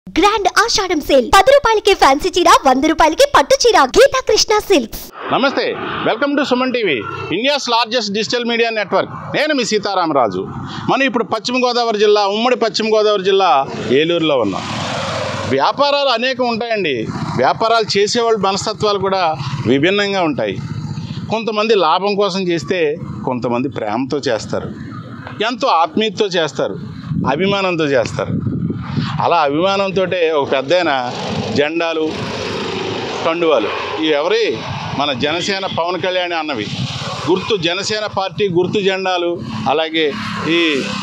Grand ఆషాఢం sale పది రూపాయలకి fancy చీర వంద రూపాయలకి పట్టు చీర గీతా కృష్ణ సిల్క్స్ నమస్తే welcome to Suman TV India's largest digital media network నేను మీ సీతారామరాజు మనం ఇప్పుడు పశ్చిమ గోదావరి జిల్లా ఉమ్మడి పశ్చిమ గోదావరి జిల్లా ఏలూరులో ఉన్నాం వ్యాపారాలు అనేకం ఉంటాయండి వ్యాపారాలు చేసేవాళ్ళ మనస్తత్వాలు కూడా విభిన్నంగా ఉంటాయి కొంతమంది లాభం కోసం చేస్తే కొంతమంది ప్రేమతో చేస్తారు ఎంతో ఆత్మీయతతో చేస్తారు అభిమానంతో చేస్తారు అలా అభిమానంతో ఒక పెద్దయిన జెండాలు కండువాలు ఇవి ఎవరి మన జనసేన పవన్ కళ్యాణ్ అన్నవి గుర్తు జనసేన పార్టీ గుర్తు జెండాలు అలాగే ఈ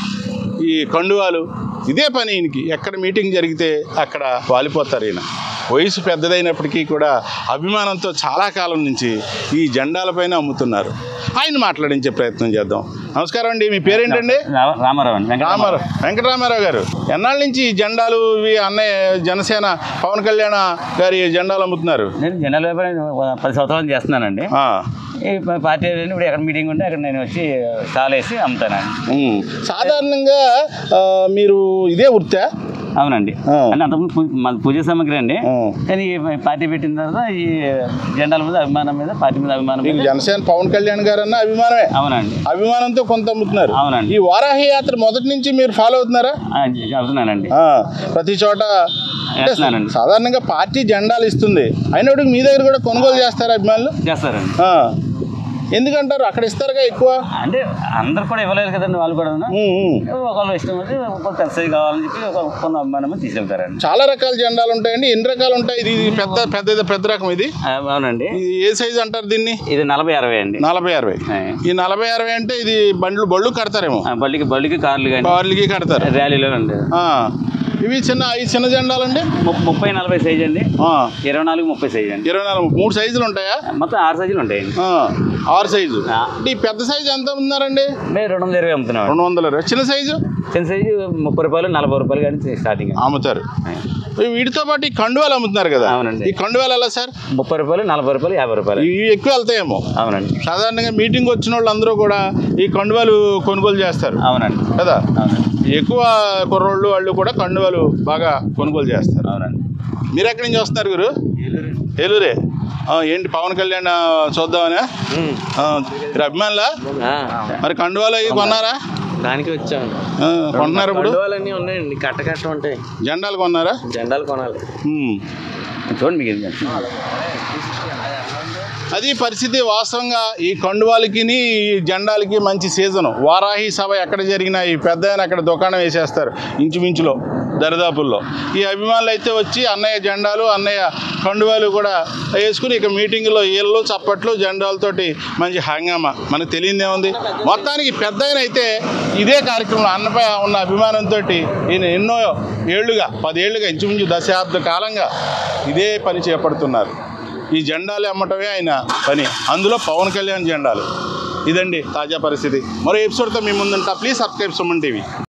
ఈ కండువాలు ఇదే పని ఈయనకి ఎక్కడ మీటింగ్ జరిగితే అక్కడ వాలిపోతారు ఈయన వయసు పెద్దదైనప్పటికీ కూడా అభిమానంతో చాలా కాలం నుంచి ఈ జెండాలపైన అమ్ముతున్నారు ఆయన మాట్లాడించే ప్రయత్నం చేద్దాం నమస్కారం అండి మీ పేరేంటండి రా- రామారావు అండి వెంకటరామారావు రామారావు వెంకటరామారావు గారు ఎన్నాళ్ళ నుంచి ఈ జెండాలు ఇవి అన్నయ్య జనసేన పవన్ కళ్యాణ్ గారి జెండాలు అమ్ముతున్నారు నేను జనరల్ వ్యాపారం పది సంవత్సరాల నుంచి చేస్తున్నానండి ఆ, ఈ ప- పార్టీ వెళ్ళి ఇప్పుడు ఎక్కడ మీటింగ్ ఉంటే అక్కడ నేను వచ్చి స్టాల్ వేసి అమ్ముతానండి ఉమ్. సాధారణంగా ఆ, మీరు ఇదే వృత్తా అవునండి ఆ. అంటే అంతకుముందు పూ- మాది పూజ సామాగ్రి అండి ఆ. కానీ ఈ పార్టీ పెట్టిన తర్వాత ఈ జెండాల మీద అభిమానం మీద పార్టీ మీద అభిమానం మీకు మీద జనసేన పవన్ కళ్యాణ్ గారు అన్న అభిమానమే అవునండి అభిమానంతో కొంత అమ్ముతున్నారు అవునండి. ఈ వారాహి యాత్ర మొదటి నుంచి మీరు ఫాలో అవుతున్నారా ఆ, అవుతున్నానండి ఆ, ప్రతి చోట అంటే వేస్తున్నానండి సాధారణంగా పార్టీ జెండాలు ఇస్తుంది అయినప్పటికీ మీ దగ్గర కూడా కొనుగోలు చేస్తారా అభిమానులు చేస్తారండి ఆ. ఎందుకంటారు అక్కడ ఇస్తారుగా ఎక్కువ అంటే అందరు కూడా ఇవ్వలేరు కదండి వాళ్ళు కూడా ఉమ్, ఉమ్. ఒకళ్ళు ఇష్టం వచ్చి కొంత పెద్దది కావాలని చెప్పి ఒక కొంత అభిమానం మీద తీసుకెళ్తారండి చాలా రకాల జెండాలు ఉంటాయండి ఎన్ని రకాలు ఉంటాయి ఇది ఇది పెద్ద పెద్ద పెద్ద రకం ఇది ఆ, అవునండి ఇది ఏ సైజ్ అంటారు దీన్ని ఇది నలభై అరవై అండి నలభై అరవై ఆ. ఈ నలభై అరవై అంటే ఇది బండ్లు బళ్ళు కడతారేమో ఆ, బళ్ళకి బళ్ళకి కార్లు కానీ కార్లకి కడతారు ర్యాలీలో అండి ఆ. ఇవి చిన్న ఈ చిన్న జెండాలండి ము- ముప్పై నలభై సైజ్ అండి ఆ. ఇరవై నాలుగు ముప్పై సైజ్ అండి ఇరవై నాలుగు మూడు సైజులు ఉంటాయా మొత్తం ఆరు సైజులు ఉంటాయండి ఆ. ఆరు సైజు ఆ. అంటే ఈ పెద్ద సైజు ఎంత ఉన్నారండి మేము రెండు వందల ఇరవై అమ్ముతున్నాం రెండు వందల ఇరవై చిన్న సైజు చిన్న సైజు ముప్పై రూపాయలు నలభై రూపాయలు కానీ స్టార్టింగ్ అమ్ముతారు ఈ వీటితో పాటు ఈ కండువాలు అమ్ముతున్నారు కదా అవునండి. ఈ కండువాలు ఎలా సార్ ముప్పై రూపాయలు నలభై రూపాయలు యాభై రూపాయలు ఇవి ఎక్కువ వెళ్తాయేమో అవునండి సాధారణంగా మీటింగ్ వచ్చిన వాళ్ళు అందరూ కూడా ఈ కండువాలు కొనుగోలు చేస్తారు అవునండి కదా అవునండి ఎక్కువ కుర్రోళ్ళు వాళ్ళు కూడా కండువాలు బాగా కొనుగోలు చేస్తారు అవునండి మీరు ఎక్కడి నుంచి వస్తున్నారు గురు ఏలూరే ఆ, ఏంటి పవన్ కళ్యాణ్ ఆ, చూద్దామనా ఆ, మీరు అభిమానులా మరి కండువాలు అవి కొన్నారా దానికి వచ్చాను ఆ, కొంటున్నారా ఇప్పుడు కండువాలన్నీ ఉన్నాయండి కట్ట కట్ట ఉంటాయి జెండాలు కొన్నారా జెండాలు కొనాలి ఉమ్. చూడండి మీకు ఇది. అది పరిస్థితి వాస్తవంగా ఈ కండువాలకి ఈ జెండాలకి మంచి సీజను వారాహి సభ ఎక్కడ జరిగినా ఈ పెద్ద ఆయన అక్కడ దుకాణం వేసేస్తారు ఇంచుమించులో దరిదాపుల్లో ఈ అభిమానులు అయితే వచ్చి అన్నయ్య జెండాలు అన్నయ్య కండువాలు కూడా వేసుకుని ఇక మీటింగ్లో ఏళ్ళు చప్పట్లు జెండాలతోటి మంచి హంగామా మనకు తెలియదు ఏముంది మొత్తానికి పెద్ద ఆయన అయితే ఇదే కార్యక్రమంలో అన్నపై ఉన్న అభిమానంతో ఈయన ఎన్నో ఏళ్లుగా పదేళ్లుగా ఇంచుమించు దశాబ్ద కాలంగా ఇదే పని చేపడుతున్నారు ఈ జెండాలు అమ్మటమే ఆయన పని అందులో పవన్ కళ్యాణ్ జెండాలు ఇదండి తాజా పరిస్థితి మరో ఎపిసోడ్తో మీ ముందుంటా ప్లీజ్ సబ్స్క్రైబ్ సుమన్ టీవీ